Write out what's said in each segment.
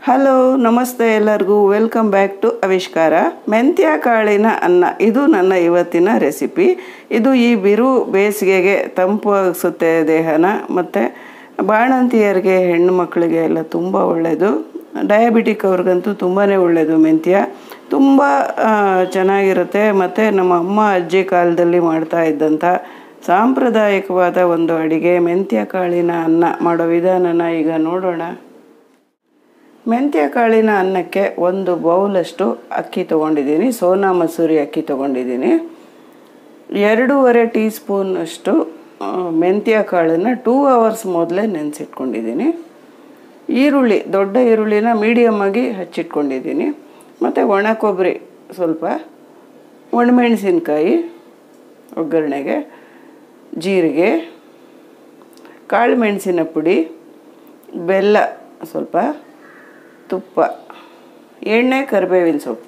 hello ನಮಸ್ತೆ ಎಲ್ಲರಿಗೂ welcome back to ಆವಿಷ್ಕಾರ ಮೆಂತ್ಯ ಕಾಳಿನ ಅನ್ನ ಇದು ನನ್ನ ಇವತ್ತಿನ ರೆಸಿಪಿ ಇದು ಈ ಬಿರು ಬೇಸಿಗೆಗೆ ತಂಪಾಗಿಸುತ್ತೆ ದೇಹನ ಮತ್ತು ಬಾಣಂತಿಯರಿಗೆ ಹೆಣ್ಣು ಮಕ್ಕಳಿಗೆ ಎಲ್ಲ ತುಂಬ ಒಳ್ಳೆಯದು ಡಯಾಬಿಟಿಕ್ ಅವ್ರಿಗಂತೂ ತುಂಬಾ ಒಳ್ಳೆಯದು ಮೆಂತ್ಯ ತುಂಬ ಆ, ಚೆನ್ನಾಗಿರುತ್ತೆ ಮತ್ತು ನಮ್ಮ ಅಮ್ಮ ಅಜ್ಜಿ ಕಾಲದಲ್ಲಿ ಮಾಡ್ತಾ ಇದ್ದಂಥ ಸಾಂಪ್ರದಾಯಿಕವಾದ ಒಂದು ಅಡಿಗೆ ಮೆಂತ್ಯ ಕಾಳಿನ ಅನ್ನ ಮಾಡೋ ವಿಧಾನನ ಈಗ ನೋಡೋಣ ಮೆಂತ್ಯ ಕಾಳಿನ ಅನ್ನಕ್ಕೆ ಒಂದು ಬೌಲಷ್ಟು ಅಕ್ಕಿ ತೊಗೊಂಡಿದ್ದೀನಿ ಸೋನಾ ಮಸೂರಿ ಅಕ್ಕಿ ತೊಗೊಂಡಿದ್ದೀನಿ ಎರಡೂವರೆ ಟೀ ಸ್ಪೂನಷ್ಟು ಆ, ಮೆಂತ್ಯ ಕಾಳನ್ನು ಟೂ ಅವರ್ಸ್ ಮೊದಲೇ ನೆನೆಸಿಟ್ಕೊಂಡಿದ್ದೀನಿ ಈರುಳ್ಳಿ ದೊಡ್ಡ ಈರುಳ್ಳಿನ ಮೀಡಿಯಮ್ ಆಗಿ ಹಚ್ಚಿಟ್ಕೊಂಡಿದ್ದೀನಿ ಮತ್ತು ಒಣ ಕೊಬ್ಬರಿ ಸ್ವಲ್ಪ ಒಣಮೆಣಸಿನ್ಕಾಯಿ ಒಗ್ಗರಣೆಗೆ ಜೀರಿಗೆ ಕಾಳು ಮೆಣಸಿನ ಪುಡಿ ಬೆಲ್ಲ ಸ್ವಲ್ಪ ತುಪ್ಪ ಎಣ್ಣೆ ಕರಿಬೇವಿನ ಸೊಪ್ಪು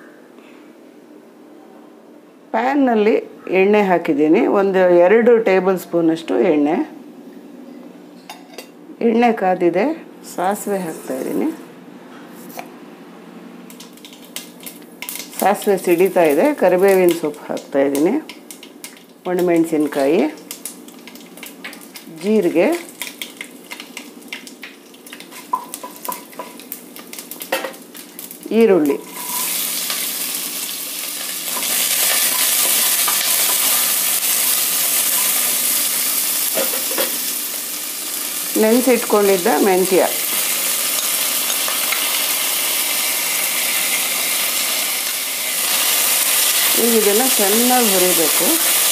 ಪ್ಯಾನ್ನಲ್ಲಿ ಎಣ್ಣೆ ಹಾಕಿದ್ದೀನಿ ಒಂದು ಎರಡು ಟೇಬಲ್ ಸ್ಪೂನಷ್ಟು ಎಣ್ಣೆ ಎಣ್ಣೆ ಕಾದಿದೆ ಸಾಸಿವೆ ಹಾಕ್ತಾಯಿದ್ದೀನಿ ಸಾಸಿವೆ ಸಿಡಿತಾ ಇದೆ ಕರಿಬೇವಿನ ಸೊಪ್ಪು ಹಾಕ್ತಾಯಿದ್ದೀನಿ ಒಣಮೆಣಸಿನ್ಕಾಯಿ ಜೀರಿಗೆ ಈರುಳ್ಳಿ ನೆನೆಸಿಟ್ಕೊಂಡಿದ್ದ ಮೆಂತ್ಯ ಈಗ ಇದನ್ನು ಚೆನ್ನಾಗಿ ಹುರಿಬೇಕು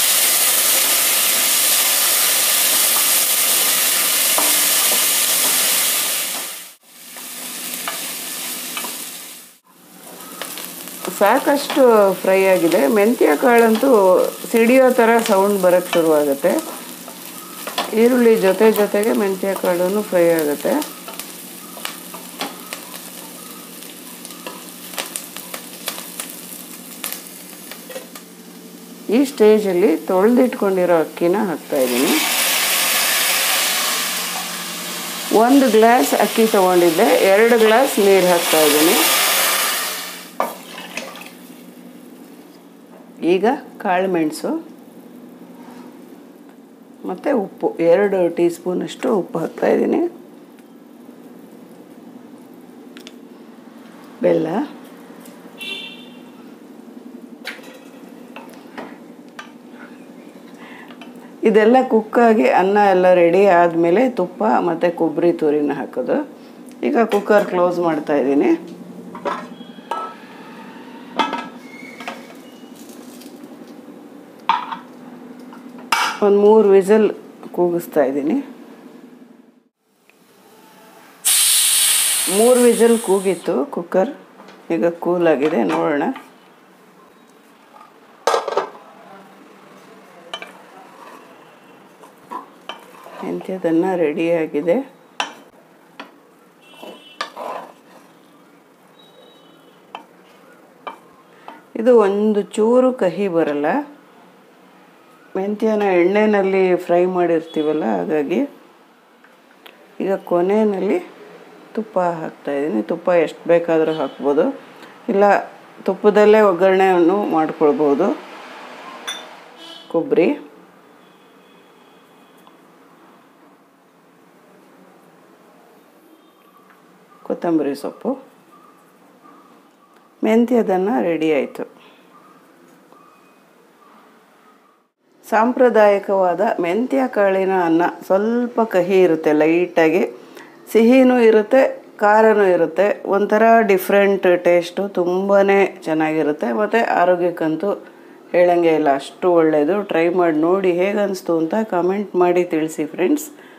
ಸಾಕಷ್ಟು ಫ್ರೈ ಆಗಿದೆ ಮೆಂತ್ಯ ಕಾಳಂತೂ ಸಿಡಿಯೋ ಥರ ಸೌಂಡ್ ಬರೋಕ್ಕೆ ಶುರುವಾಗುತ್ತೆ ಈರುಳ್ಳಿ ಜೊತೆ ಜೊತೆಗೆ ಮೆಂತ್ಯ ಕಾಳು ಫ್ರೈ ಆಗುತ್ತೆ ಈ ಸ್ಟೇಜಲ್ಲಿ ತೊಳೆದಿಟ್ಕೊಂಡಿರೋ ಅಕ್ಕಿನ ಹಾಕ್ತಾ ಇದ್ದೀನಿ ಒಂದು ಗ್ಲಾಸ್ ಅಕ್ಕಿ ತೊಗೊಂಡಿದ್ದೆ ಎರಡು ಗ್ಲಾಸ್ ನೀರು ಹಾಕ್ತಾ ಇದ್ದೀನಿ ಈಗ ಕಾಳು ಮೆಣಸು ಮತ್ತು ಉಪ್ಪು ಎರಡು ಟೀ ಸ್ಪೂನಷ್ಟು ಉಪ್ಪು ಹಾಕ್ತಾ ಇದ್ದೀನಿ ಬೆಲ್ಲ ಇದೆಲ್ಲ ಕುಕ್ಕಾಗಿ ಅನ್ನ ಎಲ್ಲ ರೆಡಿ ಆದಮೇಲೆ ತುಪ್ಪ ಮತ್ತು ಕೊಬ್ಬರಿ ತುರಿನ ಹಾಕೋದು ಈಗ ಕುಕ್ಕರ್ ಕ್ಲೋಸ್ ಮಾಡ್ತಾ ಇದ್ದೀನಿ ಒಂದು ಮೂರು ವಿಸಲ್ ಕೂಗಿಸ್ತಾ ಇದ್ದೀನಿ ಮೂರು ವಿಸಲ್ ಕೂಗಿತ್ತು ಕುಕ್ಕರ್ ಈಗ ಕೂಲ್ ಆಗಿದೆ ನೋಡೋಣ ಎಂಥದನ್ನು ರೆಡಿಯಾಗಿದೆ ಇದು ಒಂದು ಚೂರು ಕಹಿ ಬರಲ್ಲ ಮೆಂತ್ಯನ ಎಣ್ಣೆಯಲ್ಲಿ ಫ್ರೈ ಮಾಡಿರ್ತೀವಲ್ಲ ಹಾಗಾಗಿ ಈಗ ಕೊನೆಯಲ್ಲಿ ತುಪ್ಪ ಹಾಕ್ತಾಯಿದ್ದೀನಿ ತುಪ್ಪ ಎಷ್ಟು ಬೇಕಾದರೂ ಹಾಕ್ಬೋದು ಇಲ್ಲ ತುಪ್ಪದಲ್ಲೇ ಒಗ್ಗರಣೆಯನ್ನು ಮಾಡ್ಕೊಳ್ಬೋದು ಕೊಬ್ಬರಿ ಕೊತ್ತಂಬರಿ ಸೊಪ್ಪು ಮೆಂತ್ಯದನ್ನು ರೆಡಿ ಆಯಿತು ಸಾಂಪ್ರದಾಯಿಕವಾದ ಮೆಂತ್ಯ ಕಾಳಿನ ಅನ್ನ ಸ್ವಲ್ಪ ಕಹಿ ಇರುತ್ತೆ ಲೈಟಾಗಿ ಸಿಹಿನೂ ಇರುತ್ತೆ ಖಾರನೂ ಇರುತ್ತೆ ಒಂಥರ ಡಿಫ್ರೆಂಟ್ ಟೇಸ್ಟು ತುಂಬಾ ಚೆನ್ನಾಗಿರುತ್ತೆ ಮತ್ತು ಆರೋಗ್ಯಕ್ಕಂತೂ ಹೇಳಂಗೆ ಇಲ್ಲ ಅಷ್ಟು ಒಳ್ಳೆಯದು ಟ್ರೈ ಮಾಡಿ ನೋಡಿ ಹೇಗನ್ನಿಸ್ತು ಅಂತ ಕಮೆಂಟ್ ಮಾಡಿ ತಿಳಿಸಿ ಫ್ರೆಂಡ್ಸ್